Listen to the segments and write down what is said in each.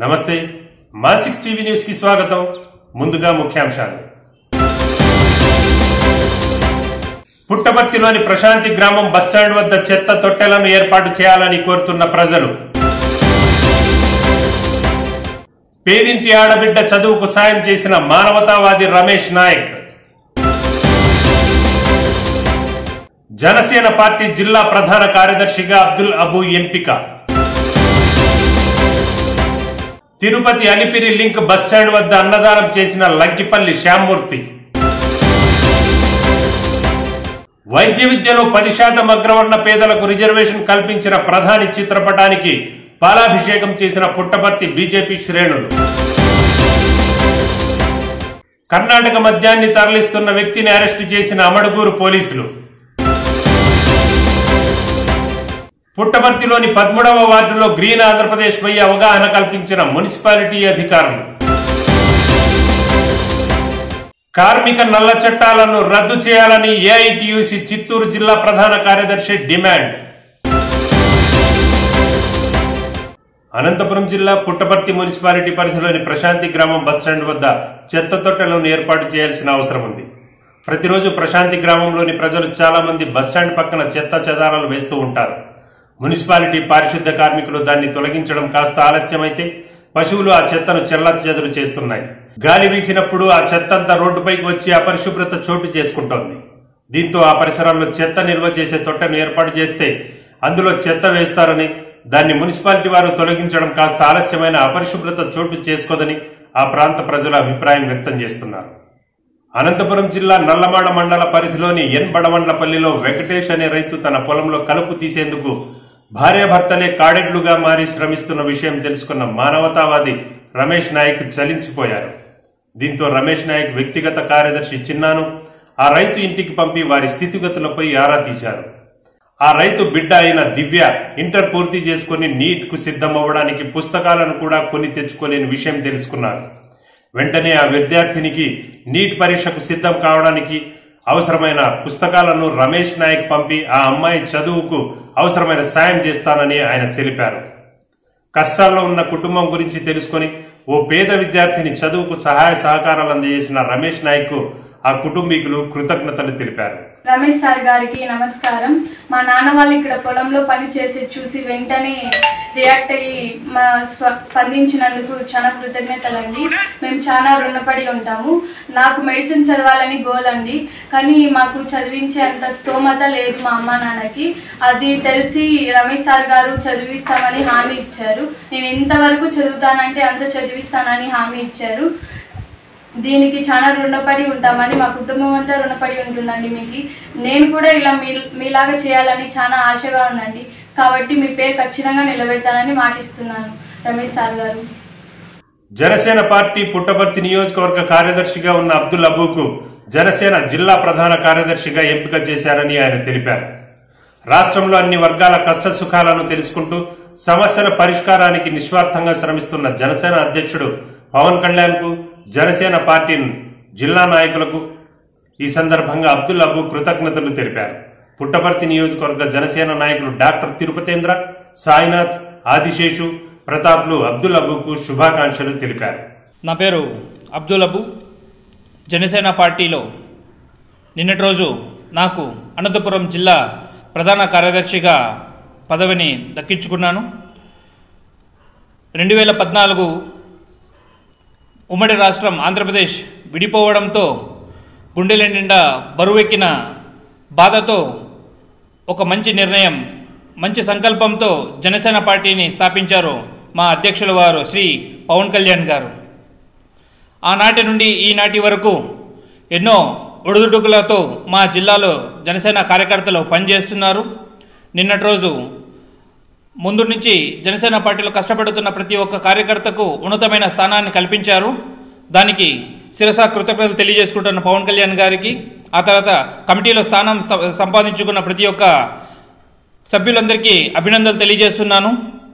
నమస్తే మా six TV news కి స్వాగతం ముందుగా ముఖ్యాంశాలు పుట్టపర్తిలోని ప్రశాంతి గ్రామం బస్టాండ్ వద్ద చెత్త తొట్టెలను ఏర్పాటు చేయాలని కోరుతున్న ప్రజలు పేదింటి ఆడబిడ్డ చదువుకు సాయం చేసిన మానవతావాది రమేష్ నాయక్ జనసేన పార్టీ జిల్లా ప్రధాన కార్యదర్శిగా అబ్దుల్ అబు ఎంపిక తిరుపతి అలిపిరి లింక్ బస్టాండ్ వద్ద అన్నదానం చేసిన లంకిపల్లి శ్యామ్మూర్తి వైద్య విద్యలో పది శాతం అగ్రవర్ణ పేదలకు రిజర్వేషన్ కల్పించిన ప్రధాని చిత్రపటానికి పాలాభిషేకం చేసిన పుట్టపర్తి బీజేపీ శ్రేణులు కర్ణాటక మద్యాన్ని తరలిస్తున్న వ్యక్తిని అరెస్టు చేసిన అమడుగూరు పోలీసులు పుట్టపర్తిలోని పదమూడవ వార్డులో గ్రీన్ ఆంధ్రప్రదేశ్ పై అవగాహన కల్పించిన మున్సిపాలిటీ అధికారులు కార్మిక నల్ల చట్టాలను రద్దు చేయాలని ఏఐటియుసి చిత్తూరు జిల్లా ప్రధాన కార్యదర్శి డిమాండ్ అనంతపురం జిల్లా పుట్టపర్తి మున్సిపాలిటీ పరిధిలోని ప్రశాంతి గ్రామం బస్టాండ్ వద్ద చెత్త తొట్టెలను ఏర్పాటు చేయాల్సిన అవసరం ఉంది ప్రతిరోజు ప్రశాంతి గ్రామంలోని ప్రజలు చాలా మంది బస్టాండ్ పక్కన చెత్త చెదారాలు వేస్తూ ఉంటారు మున్సిపాలిటీ పారిశుద్ధ కార్మికులు దాన్ని తొలగించడం కాస్త ఆలస్యమైతే పశువులు ఆ చెత్తను చెల్లాచెదరు చేస్తున్నాయి గాలి వీచినప్పుడు ఆ చెత్త అంతా రోడ్డుపైకి వచ్చి అపరిశుభ్రత చోటు చేసుకుంటోంది దీంతో ఆ పరిసరాల్లో చెత్త నిల్వ చేసే తొట్టెను ఏర్పాటు చేస్తే అందులో చెత్త వేస్తారని దాన్ని మున్సిపాలిటీ వారు తొలగించడం కాస్త ఆలస్యమైన అపరిశుభ్రత చోటు చేసుకోదని ఆ ప్రాంత ప్రజలు అభిప్రాయం వ్యక్తం చేస్తున్నారు అనంతపురం జిల్లా నల్లమాడ మండల పరిధిలోని ఎన్ బడమండ్లపల్లిలో వెంకటేష్ అనే రైతు తన పొలంలో కలుపు తీసేందుకు భార్యాభర్తలే కాడెడ్లుగా మారి శ్రమిస్తున్న విషయం తెలుసుకున్న మానవతావాది రమేష్ నాయక్ చలించిపోయారు దీంతో రమేష్ నాయక్ వ్యక్తిగత కార్యదర్శి చిన్నాను ఆ రైతు ఇంటికి పంపి వారి స్థితిగతులపై ఆరా తీశారు ఆ రైతు బిడ్డ అయిన దివ్య ఇంటర్ పూర్తి చేసుకుని నీట్ కు సిద్ధమవ్వడానికి పుస్తకాలను కూడా కొని తెచ్చుకోలేని విషయం తెలుసుకున్నారు వెంటనే ఆ విద్యార్థినికి నీట్ పరీక్షకు సిద్ధం కావడానికి అవసరమైన పుస్తకాలను రమేష్ నాయక్ పంపి ఆ అమ్మాయి చదువుకు అవసరమైన సాయం చేస్తానని ఆయన తెలిపారు కష్టాల్లో ఉన్న కుటుంబం గురించి తెలుసుకొని ఓ పేద విద్యార్థిని చదువుకు సహాయ సహకారాలు అందజేసిన రమేష్ నాయక్ ఆ కుటుంబీకులు కృతజ్ఞతలు తెలిపారు రమేష్ సార్ గారికి నమస్కారం మా నాన్న వాళ్ళు ఇక్కడ పొలంలో పని చేసి చూసి వెంటనే రియాక్ట్ అయ్యి మా స్వ- స్పందించినందుకు చాలా కృతజ్ఞతలండి మేము చాలా రుణపడి ఉంటాము నాకు మెడిసిన్ చదవాలని గోల్ అండి కానీ మాకు చదివించే అంత స్తోమత లేదు మా అమ్మ నాన్నకి అది తెలిసి రమేష్ సార్ గారు చదివిస్తామని హామీ ఇచ్చారు నేను ఎంతవరకు చదువుతానంటే అంత చదివిస్తానని హామీ ఇచ్చారు దీనికి చాలా రుణపడి ఉంటామని మా కుటుంబం అంతా రుణపడి ఉంటుందండి మీకు నేను కూడా ఇలా మీ మీలాగా చేయాలని చాలా ఆశగా ఉందండి కాబట్టి మీ పేరు ఖచ్చితంగా నిలబెడతానని మాటిస్తున్నాను రమేష్ సార్ గారు జనసేన పార్టీ పుట్టపర్తి నియోజకవర్గ కార్యదర్శిగా ఉన్న అబ్దుల్ అబూకు జనసేన జిల్లా ప్రధాన కార్యదర్శిగా ఎంపిక చేశారని ఆయన తెలిపారు రాష్ట్రంలో అన్ని వర్గాల కష్ట సుఖాలను తెలుసుకుంటూ సమస్యల పరిష్కారానికి నిస్వార్థంగా శ్రమిస్తున్న జనసేన అధ్యక్షుడు పవన్ కళ్యాణ్ కు జనసేన పార్టీ జిల్లా నాయకులకు ఈ సందర్భంగా అబ్దుల్ అబు కృతజ్ఞతలు తెలిపారు పుట్టపర్తి నియోజకవర్గ జనసేన నాయకులు డాక్టర్ తిరుపతేంద్ర సాయినాథ్ ఆదిశేషు ప్రతాప్లు అబ్దుల్ అబుకు శుభాకాంక్షలు తెలిపారు నా పేరు అబ్దుల్ అబు జనసేన పార్టీలో నిన్నటి రోజు నాకు అనంతపురం జిల్లా ప్రధాన కార్యదర్శిగా పదవిని దక్కించుకున్నాను రెండు వేల పద్నాలుగు ఉమ్మడి రాష్ట్రం ఆంధ్రప్రదేశ్ విడిపోవడంతో గుండెల నిండా బరువెక్కిన బాధతో ఒక మంచి నిర్ణయం మంచి సంకల్పంతో జనసేన పార్టీని స్థాపించారు మా అధ్యక్షుల వారు శ్రీ పవన్ కళ్యాణ్ గారు ఆనాటి నుండి ఈనాటి వరకు ఎన్నో ఒడిదుడుకులతో మా జిల్లాలో జనసేన కార్యకర్తలు పనిచేస్తున్నారు నిన్నటి రోజు ముందు నుంచి జనసేన పార్టీలో కష్టపడుతున్న ప్రతి ఒక్క కార్యకర్తకు ఉన్నతమైన స్థానాన్ని కల్పించారు దానికి శిరస కృతజ్ఞతలు తెలియజేసుకుంటున్న పవన్ కళ్యాణ్ గారికి ఆ తర్వాత కమిటీలో స్థానం స- సంపాదించుకున్న ప్రతి ఒక్క సభ్యులందరికీ అభినందనలు తెలియజేస్తున్నాను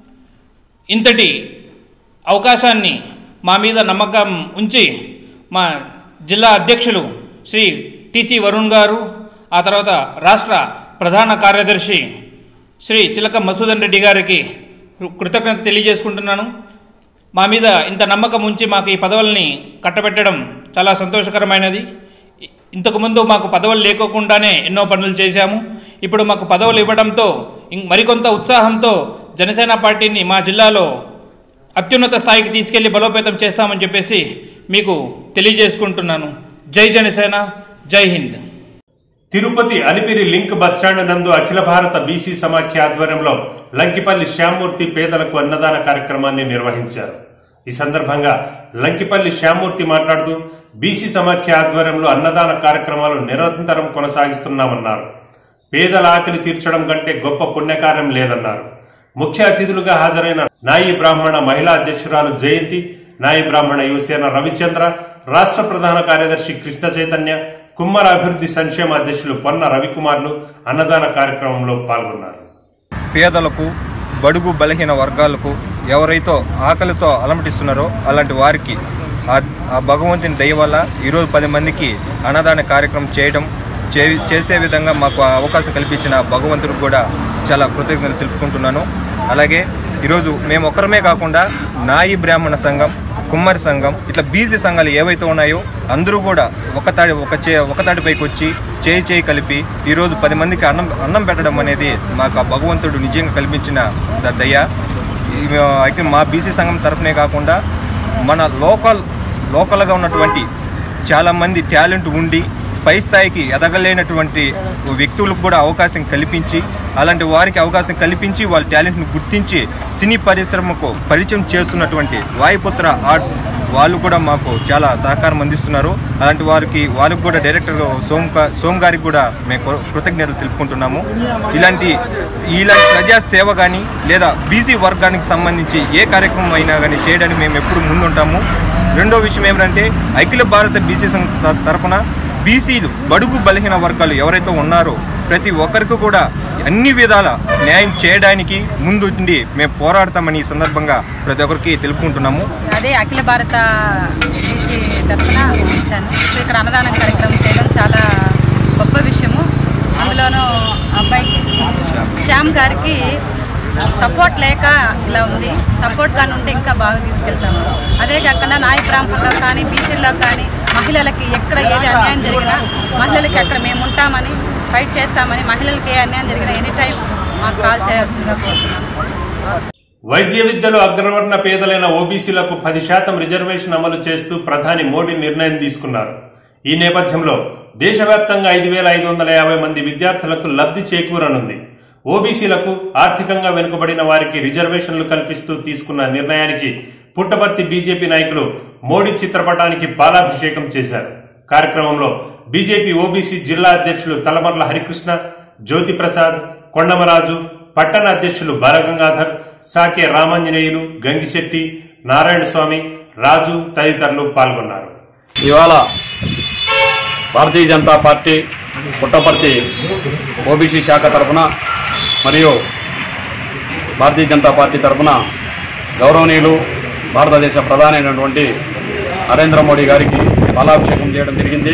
ఇంతటి అవకాశాన్ని మా మీద నమ్మకం ఉంచి మా జిల్లా అధ్యక్షులు శ్రీ టిసి వరుణ్ గారు ఆ తర్వాత రాష్ట్ర ప్రధాన కార్యదర్శి శ్రీ చిలక మసూదన్ రెడ్డి గారికి కృతజ్ఞత తెలియజేసుకుంటున్నాను మా మీద ఇంత నమ్మకం ఉంచి మాకు ఈ పదవుల్ని కట్టబెట్టడం చాలా సంతోషకరమైనది ఇ- ఇంతకుముందు మాకు పదవులు లేకోకుండానే ఎన్నో పనులు చేశాము ఇప్పుడు మాకు పదవులు ఇవ్వడంతో ఇం- మరికొంత ఉత్సాహంతో జనసేన పార్టీని మా జిల్లాలో అత్యున్నత స్థాయికి తీసుకెళ్లి బలోపేతం చేస్తామని చెప్పేసి మీకు తెలియజేసుకుంటున్నాను జై జనసేన జై హింద్ తిరుపతి అలిపిరి లింక్ బస్టాండ్ నందు అఖిల భారత బీసీ సమాఖ్య ఆధ్వర్యంలో లంకిపల్లి శ్యామూర్తి పేదలకు అన్నదాన కార్యక్రమాన్ని నిర్వహించారు ఈ సందర్భంగా లంకిపల్లి శ్యామూర్తి మాట్లాడుతూ బీసీ సమాఖ్య ఆధ్వర్యంలో అన్నదాన కార్యక్రమాలు నిరంతరం కొనసాగిస్తున్నామన్నారు పేదల ఆకలి తీర్చడం కంటే గొప్ప పుణ్యకార్యం లేదన్నారు ముఖ్య అతిథులుగా హాజరైన నాయి బ్రాహ్మణ మహిళా అధ్యక్షురాలు జయంతి నాయి బ్రాహ్మణ యువసేన రవిచంద్ర రాష్ట్ర ప్రధాన కార్యదర్శి కృష్ణ చైతన్య కుమ్మర అభివృద్ధి సంక్షేమ అధ్యక్షులు పొన్న రవికుమార్లు అన్నదాన కార్యక్రమంలో పాల్గొన్నారు పేదలకు బడుగు బలహీన వర్గాలకు ఎవరైతే ఆకలితో అలమటిస్తున్నారో అలాంటి వారికి ఆ- ఆ భగవంతుని దయ వల్ల ఈరోజు పది మందికి అన్నదాన కార్యక్రమం చేయడం చే చేసే విధంగా మాకు ఆ అవకాశం కల్పించిన భగవంతుడికి కూడా చాలా కృతజ్ఞతలు తెలుపుకుంటున్నాను అలాగే ఈరోజు మేము ఒక్కరమే కాకుండా నాయి బ్రాహ్మణ సంఘం కుమ్మరి సంఘం ఇట్లా బీసీ సంఘాలు ఏవైతే ఉన్నాయో అందరూ కూడా ఒక తాడి ఒక చే ఒక తాడిపైకి వచ్చి చేయి చేయి కలిపి ఈరోజు పది మందికి అన్నం అన్నం పెట్టడం అనేది మాకు ఆ భగవంతుడు నిజంగా కల్పించిన ద- దయ ఈ అయితే మా బీసీ సంఘం తరఫునే కాకుండా మన లోకల్ లోకల్గా ఉన్నటువంటి చాలామంది టాలెంట్ ఉండి పై స్థాయికి ఎదగలేనటువంటి వ్యక్తులకు కూడా అవకాశం కల్పించి అలాంటి వారికి అవకాశం కల్పించి వాళ్ళ టాలెంట్ను గుర్తించి సినీ పరిశ్రమకు పరిచయం చేస్తున్నటువంటి వాయుపుత్ర ఆర్ట్స్ వాళ్ళు కూడా మాకు చాలా సహకారం అందిస్తున్నారు అలాంటి వారికి వాళ్ళకి కూడా డైరెక్టర్ సోమ్ కా- సోమ్ గారికి కూడా మేము కృ- కృతజ్ఞతలు తెలుపుకుంటున్నాము ఇలాంటి ఇలాంటి ప్రజా సేవ కానీ లేదా బీసీ వర్గానికి సంబంధించి ఏ కార్యక్రమం అయినా కానీ చేయడానికి మేము ఎప్పుడు ముందుంటాము రెండో విషయం ఏమిటంటే అఖిల భారత బీసీ సంఘ త- తరపున బీసీలు బడుగు బలహీన వర్గాలు ఎవరైతే ఉన్నారో ప్రతి ఒక్కరికి కూడా అన్ని విధాల న్యాయం చేయడానికి ముందుండి మేము పోరాడతామని ఈ సందర్భంగా ప్రతి ఒక్కరికి తెలుపుకుంటున్నాము అదే అఖిల భారత బీసీ తరఫున ఇచ్చాను సో ఇక్కడ అన్నదానం కార్యక్రమం చేయడం చాలా గొప్ప విషయము అందులోనూ అబ్బాయి శ్యామ్ గారికి సపోర్ట్ లేక ఇలా ఉంది సపోర్ట్ కానీ ఉంటే ఇంకా బాగా తీసుకెళ్తాము అదే కాకుండా నాయ బ్రాహ్మణుల్లో కానీ బీసీల్లో కానీ మహిళలకి ఎక్కడ ఏది అన్యాయం జరిగినా మహిళలకి అక్కడ మేము ఉంటామని ఫైట్ చేస్తామని మహిళలకి ఏ అన్యాయం జరిగినా ఎనీ టైం మాకు కాల్ చేయాల్సిందిగా కోరుతున్నాను వైద్య విద్యలో అగ్రవర్ణ పేదలైన ఓబీసీలకు పది శాతం రిజర్వేషన్ అమలు చేస్తూ ప్రధాని మోడీ నిర్ణయం తీసుకున్నారు ఈ నేపథ్యంలో దేశవ్యాప్తంగా ఐదు వేల ఐదు వందల యాభై మంది విద్యార్థులకు లబ్ధి చేకూరనుంది ఓబీసీలకు ఆర్థికంగా వెనుకబడిన వారికి రిజర్వేషన్లు కల్పిస్తూ తీసుకున్న నిర్ణయానికి పుట్టపర్తి బీజేపీ నాయకులు మోడీ చిత్రపటానికి పాలాభిషేకం చేశారు కార్యక్రమంలో బీజేపీ ఓబీసీ జిల్లా అధ్యక్షులు తలమర్ల హరికృష్ణ జ్యోతి ప్రసాద్ కొండమరాజు పట్టణ అధ్యక్షులు బాలగంగాధర్ సాకే రామాంజనేయులు గంగిశెట్టి నారాయణ స్వామి రాజు తదితరులు పాల్గొన్నారు ఇవాళ భారతీయ జనతా పార్టీ పుట్టపర్తి ఓబీసీ శాఖ తరఫున మరియు భారతీయ జనతా పార్టీ తరఫున గౌరవనీయులు భారతదేశ ప్రధాని అయినటువంటి నరేంద్ర మోడీ గారికి పాలాభిషేకం చేయడం జరిగింది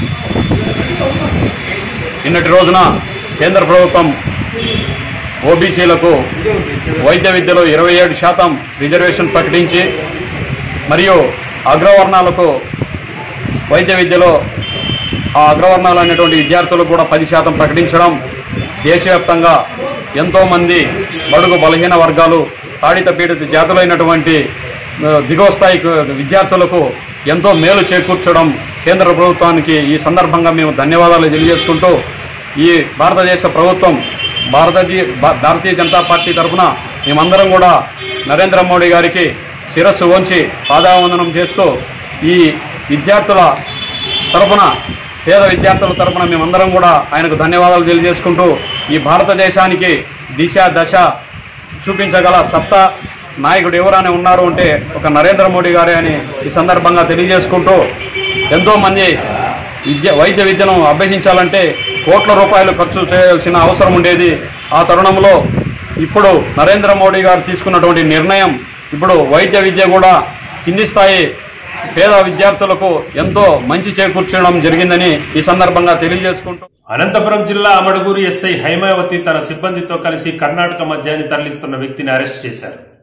నిన్నటి రోజున కేంద్ర ప్రభుత్వం ఓబీసీలకు వైద్య విద్యలో ఇరవై ఏడు శాతం రిజర్వేషన్ ప్రకటించి మరియు అగ్రవర్ణాలకు వైద్య విద్యలో ఆ అగ్రవర్ణాలు అనేటువంటి విద్యార్థులకు కూడా పది శాతం ప్రకటించడం దేశవ్యాప్తంగా ఎంతోమంది బడుగు బలహీన వర్గాలు తాడిత పీడిత జాతులైనటువంటి ఆ, దిగువ స్థాయి విద్యార్థులకు ఎంతో మేలు చేకూర్చడం కేంద్ర ప్రభుత్వానికి ఈ సందర్భంగా మేము ధన్యవాదాలు తెలియజేసుకుంటూ ఈ భారతదేశ ప్రభుత్వం భారతీయ భారతీయ జనతా పార్టీ తరఫున మేమందరం కూడా నరేంద్ర మోడీ గారికి శిరస్సు వంచి పాదావందనం చేస్తూ ఈ విద్యార్థుల తరపున పేద విద్యార్థుల తరపున మేమందరం కూడా ఆయనకు ధన్యవాదాలు తెలియజేసుకుంటూ ఈ భారతదేశానికి దిశ దశ చూపించగల సత్తా నాయకుడు ఎవరైనా ఉన్నారు అంటే ఒక నరేంద్ర మోడీ గారే అని ఈ సందర్భంగా తెలియజేసుకుంటూ ఎంతోమంది విద్య వైద్య విద్యను అభ్యసించాలంటే కోట్ల రూపాయలు ఖర్చు చేయాల్సిన అవసరం ఉండేది ఆ తరుణంలో ఇప్పుడు నరేంద్ర మోడీ గారు తీసుకున్నటువంటి నిర్ణయం ఇప్పుడు వైద్య విద్య కూడా కింది స్థాయి పేద విద్యార్థులకు ఎంతో మంచి చేకూర్చడం జరిగిందని ఈ సందర్భంగా తెలియజేసుకుంటూ అనంతపురం జిల్లా అమడుగూరు ఎస్ఐ హైమావతి తన సిబ్బందితో కలిసి కర్ణాటక మద్యాన్ని తరలిస్తున్న వ్యక్తిని అరెస్ట్ చేశారు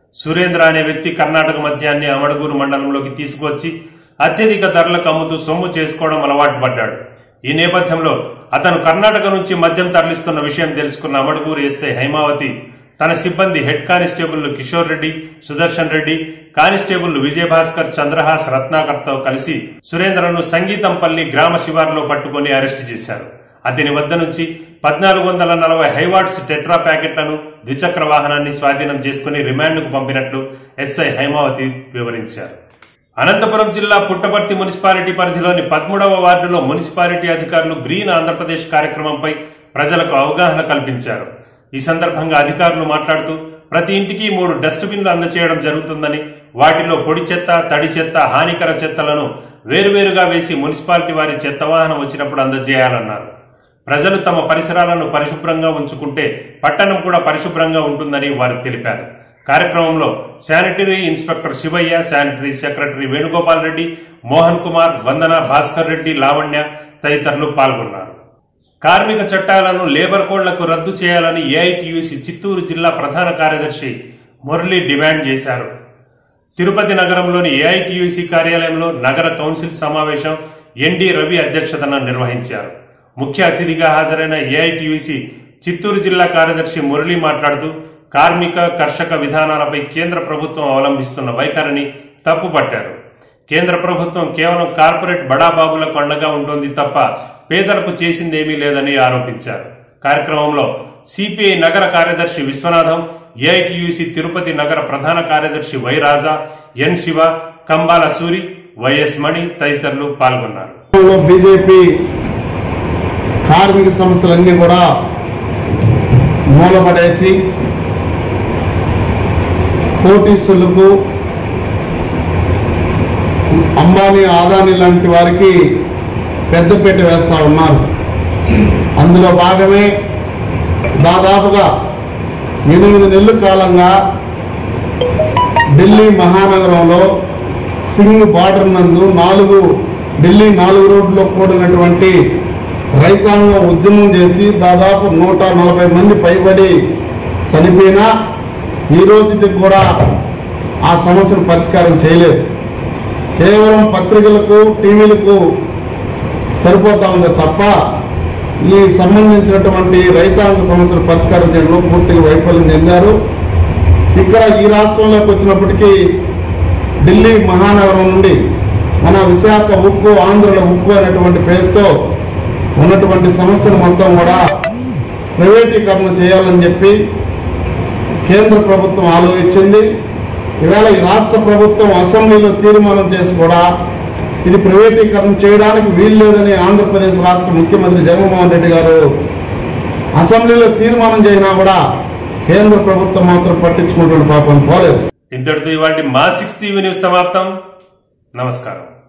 సురేంద్ర అనే వ్యక్తి కర్ణాటక మద్యాన్ని అమడగూరు మండలంలోకి తీసుకువచ్చి అత్యధిక ధరలకు అమ్ముతూ సొమ్ము చేసుకోవడం అలవాటు పడ్డాడు ఈ నేపథ్యంలో అతను కర్ణాటక నుంచి మద్యం తరలిస్తున్న విషయం తెలుసుకున్న అమడగూరు ఎస్ఐ హైమావతి తన సిబ్బంది head constable Kishore Reddy Sudarshan Reddy constable Vijayabhaskar Chandrahas రత్నాకర్తో కలిసి సురేంద్రను సంగీతంపల్లి గ్రామ శివారులో పట్టుకుని అరెస్టు చేశారు అతని వద్ద నుంచి పద్నాలుగు వందల నలభై హైవాట్స్ టెట్రా ప్యాకెట్లను ద్విచక్ర వాహనాన్ని స్వాధీనం చేసుకుని రిమాండ్కు పంపినట్లు ఎస్ఐ హైమావతి వివరించారు అనంతపురం జిల్లా పుట్టపర్తి మున్సిపాలిటీ పరిధిలోని పదమూడవ వార్డులో మున్సిపాలిటీ అధికారులు గ్రీన్ ఆంధ్రప్రదేశ్ కార్యక్రమంపై ప్రజలకు అవగాహన కల్పించారు ఈ సందర్భంగా అధికారులు మాట్లాడుతూ ప్రతి ఇంటికి మూడు డస్ట్బిన్లు అందచేయడం జరుగుతుందని వాటిలో పొడి చెత్త తడి చెత్త హానికర చెత్తలను వేరువేరుగా వేసి మున్సిపాలిటీ వారి చెత్త వాహనం వచ్చినప్పుడు అందజేయాలన్నారు ప్రజలు తమ పరిసరాలను పరిశుభ్రంగా ఉంచుకుంటే పట్టణం కూడా పరిశుభ్రంగా ఉంటుందని వారు తెలిపారు కార్యక్రమంలో sanitary inspector Sivaiah sanitary secretary Venugopal Reddy Mohan Kumar Vandana Bhaskar Reddy Lavanya తదితరులు పాల్గొన్నారు కార్మిక చట్టాలను లేబర్ కోడ్లకు రద్దు చేయాలని ఏఐటియుసి చిత్తూరు జిల్లా ప్రధాన కార్యదర్శి మురళి డిమాండ్ చేశారు తిరుపతి నగరంలోని ఏఐటియుసి కార్యాలయంలో నగర కౌన్సిల్ సమావేశం ఎన్డి రవి అధ్యక్షతన నిర్వహించారు ముఖ్య అతిథిగా హాజరైన ఏఐటియుసి చిత్తూరు జిల్లా కార్యదర్శి మురళి మాట్లాడుతూ కార్మిక కర్షక విధానాలపై కేంద్ర ప్రభుత్వం అవలంబిస్తున్న వైఖరిని తప్పుపట్టారు కేంద్ర ప్రభుత్వం కేవలం కార్పొరేట్ బడాబాబులకు అండగా ఉంటుంది తప్ప పేదలకు చేసిందేమీ లేదని ఆరోపించారు కార్యక్రమంలో సిపిఐ నగర కార్యదర్శి విశ్వనాథం ఏఐటియుసి తిరుపతి నగర ప్రధాన కార్యదర్శి Y Raja N Siva Kambala Suri YS Mani తదితరులు పాల్గొన్నారు లో బీజేపీ కార్మిక సంస్థలన్నీ కూడా మూలపడేసి కోటీసులకు అంబానీ ఆదాని లాంటి వారికి పెద్దపీట వేస్తా ఉన్నారు అందులో భాగమే దాదాపుగా ఎనిమిది నెలల కాలంగా ఢిల్లీ మహానగరంలో సింగ్ బార్డర్ నందు నాలుగు ఢిల్లీ నాలుగు రోడ్లో కూడినటువంటి రైతాంగం ఉద్యమం చేసి దాదాపు నూట నలభై మంది పైబడి చనిపోయినా ఈ రోజుకి కూడా ఆ సమస్యను పరిష్కారం చేయలేదు కేవలం పత్రికలకు టీవీలకు సరిపోతా ఉంది తప్ప ఈ సంబంధించినటువంటి రైతాంగ సమస్యలు పరిష్కారం చేయడంలో పూర్తిగా వైఫల్యం చెందారు ఇక్కడ ఈ రాష్ట్రంలోకి వచ్చినప్పటికీ ఢిల్లీ మహానగరం నుండి మన విశాఖ ఉక్కు ఆంధ్రుల ఉక్కు అనేటువంటి పేరుతో ఉన్నటువంటి సంస్థను మొత్తం కూడా ప్రైవేటీకరణ చేయాలని చెప్పి కేంద్ర ప్రభుత్వం ఆలోచించింది ఈవేళ ఈ రాష్ట్ర ప్రభుత్వం అసెంబ్లీలో తీర్మానం చేసి కూడా ఇది ప్రైవేటీకరణ చేయడానికి వీలు లేదని ఆంధ్రప్రదేశ్ రాష్ట్ర ముఖ్యమంత్రి జగన్మోహన్ రెడ్డి గారు అసెంబ్లీలో తీర్మానం చేసినా కూడా కేంద్ర ప్రభుత్వం మాత్రం పట్టించుకున్నటువంటి పాపం పోలేదు ఇంతటితో ఇవాటి మా సిక్స్ టీవీ న్యూస్ సమాప్తం నమస్కారం